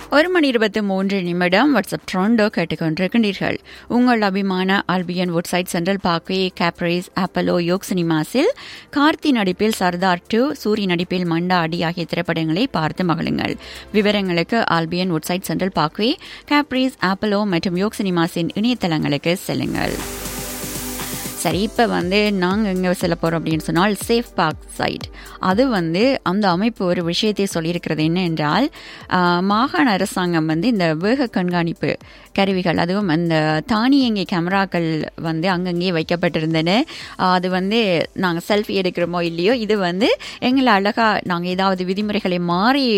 ஒரு மணி இருபத்தி மூன்று நிமிடம் வாட்ஸ்அப் ட்ரோண்டோ கேட்டுக்கொண்டிருக்கின்றீர்கள் உங்கள் அபிமான ஆல்பியன் வுட்சைட் சென்ட்ரல் பார்க்வே கேப்ரேஸ் ஆப்பலோ யோக் சினிமாஸில் கார்த்தி நடிப்பில் சர்தார் டூ சூரி நடிப்பில் மண்டாடி ஆகிய திரைப்படங்களை பார்த்து மகிழுங்கள் விவரங்களுக்கு ஆல்பியன் வுட்சைட் சென்ட்ரல் பார்க்வே கேப்ரேஸ் ஆப்பலோ மற்றும் யோக் சினிமாஸின் இணையதளங்களுக்கு செல்லுங்கள் சரி இப்போ வந்து நாங்கள் எங்கே செல்ல போகிறோம் அப்படின்னு சொன்னால் சேஃப் பார்க் சைட் அது வந்து அந்த அமைப்பு ஒரு விஷயத்தை சொல்லியிருக்கிறது என்ன என்றால் ஆஹ், மாகாண அரசாங்கம் வந்து இந்த வேக கண்காணிப்பு கருவிகள் அதுவும் அந்த தானியங்கி கேமராக்கள் வந்து அங்கங்கே வைக்கப்பட்டிருந்தன ஆஹ், அது வந்து நாங்கள் செல்ஃபி எடுக்கிறோமோ இல்லையோ இது வந்து எங்களை அழகாக நாங்கள் ஏதாவது விதிமுறைகளை மாறி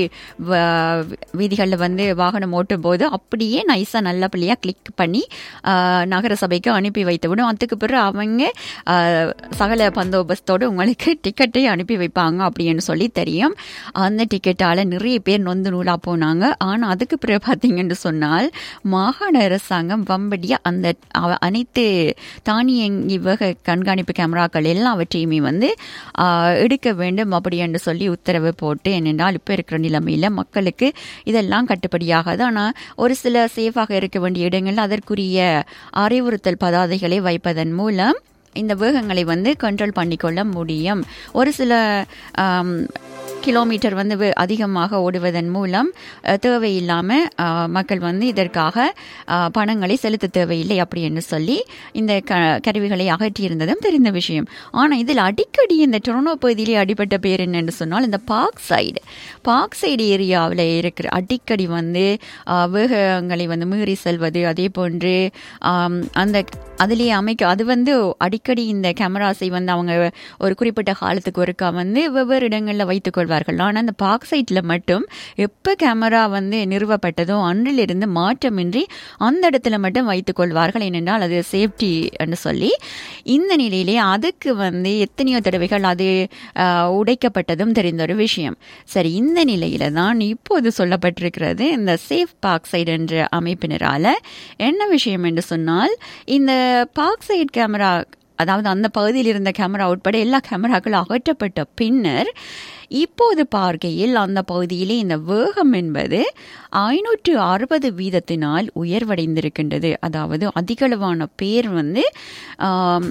வ- வீதிகளில் வந்து வாகனம் ஓட்டும் போது அப்படியே நைஸாக நல்லபடியாக கிளிக் பண்ணி ஆஹ், நகர சபைக்கு அனுப்பி வைத்து விடும் அதுக்கு பிறகு அவங்க ஆஹ், சகல பந்தோபஸ்தோடு உங்களுக்கு டிக்கெட்டை அனுப்பி வைப்பாங்க அப்படின்னு சொல்லி தெரியும் அந்த டிக்கெட்டால் நிறைய பேர் நொந்து நூலாக போனாங்க ஆனால் அதுக்கு பிறகு பார்த்தீங்கன்னு சொன்னால் மாகாண அரசாங்கம் வம்படியாக அந்த அவ- அனைத்து தானியங்கி வகை கண்காணிப்பு கேமராக்கள் எல்லாவற்றையுமே வந்து ஆஹ், எடுக்க வேண்டும் அப்படி என்று சொல்லி உத்தரவு போட்டு என்னென்றால் இப்போ இருக்கிற நிலைமையில் மக்களுக்கு இதெல்லாம் கட்டுப்படியாகாது ஆனால் ஒரு சில சேஃபாக இருக்க வேண்டிய இடங்களில் அதற்குரிய அறிவுறுத்தல் பதாதைகளை வைப்பதன் மூலம் இந்த வேகங்களை வந்து கண்ட்ரோல் பண்ணிக்கொள்ள முடியும் ஒரு சில ஆம், கிலோமீட்டர் வந்து வே- அதிகமாக ஓடுவதன் மூலம் அஹ், தேவையில்லாம அஹ், மக்கள் வந்து இதற்காக அஹ், பணங்களை செலுத்த தேவையில்லை அப்படி என்று சொல்லி இந்த க கருவிகளை அகற்றியிருந்ததும் தெரிந்த விஷயம் ஆனால் இதில் அடிக்கடி இந்த டொரனோ பகுதியிலே அடிபட்ட பேர் என்னன்னு சொன்னால் இந்த பார்க் சைடு பார்க் சைடு ஏரியாவில் இருக்கிற அடிக்கடி வந்து அஹ், வேகங்களை வந்து மீறி செல்வது அதே போன்று ஆம், அந்த அதிலேயே அமைக்க அது வந்து அடிக்கடி இந்த கேமராஸை வந்து அவங்க ஒரு குறிப்பிட்ட காலத்துக்கு ஒருக்கா வந்து வெவ்வேறு இடங்களில் வைத்துக் கொள்வார்கள் ஆனால் அந்த பார்க் சைட்டில் மட்டும் எப்போ கேமரா வந்து நிறுவப்பட்டதோ அன்றிலிருந்து மாற்றமின்றி அந்த இடத்துல மட்டும் வைத்துக் கொள்வார்கள் ஏனென்றால் அது சேஃப்டி என்று சொல்லி இந்த நிலையிலே அதுக்கு வந்து எத்தனையோ தடவைகள் அது ஆஹ், உடைக்கப்பட்டதும் தெரிந்த ஒரு விஷயம் சரி இந்த நிலையில தான் இப்போது சொல்லப்பட்டிருக்கிறது இந்த சேஃப் பார்க் சைடு என்ற அமைப்பினரால என்ன விஷயம் என்று சொன்னால் இந்த பார்க் சைடு கேமரா அதாவது அந்த பகுதியில் இருந்த கேமரா உட்பட எல்லா கேமராக்களும் அகற்றப்பட்ட பின்னர் இப்போது பார்க்கையில் அந்த பகுதியிலே இந்த வேகம் என்பது ஐநூற்று அறுபது வீதத்தினால் உயர்வடைந்திருக்கின்றது அதாவது அதிகளவான பேர் வந்து ஆம்,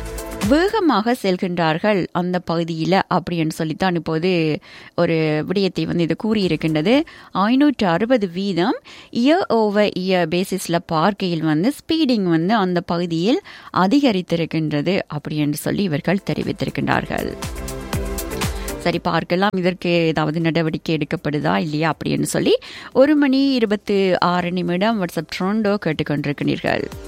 வேகமாக செல்கின்றார்கள் அந்த பகுதியில் அப்படின்னு சொல்லித்தான் இப்போது ஒரு விடயத்தை வந்து இது கூறியிருக்கின்றது ஐநூற்று அறுபது வீதம் இயர் ஓவர் இயர் பேசிஸில் பார்க்கையில் வந்து ஸ்பீடிங் வந்து அந்த பகுதியில் அதிகரித்திருக்கின்றது அப்படி என்று சொல்லி இவர்கள் தெரிவித்திருக்கின்றார்கள் சரி பார்க்கலாம் இதற்கு ஏதாவது நடவடிக்கை எடுக்கப்படுதா இல்லையா அப்படின்னு சொல்லி ஒரு மணி இருபத்து ஆறு நிமிடம் வாட்ஸ்அப் ட்ரோண்டோ கேட்டுக்கொண்டிருக்கிறீர்கள்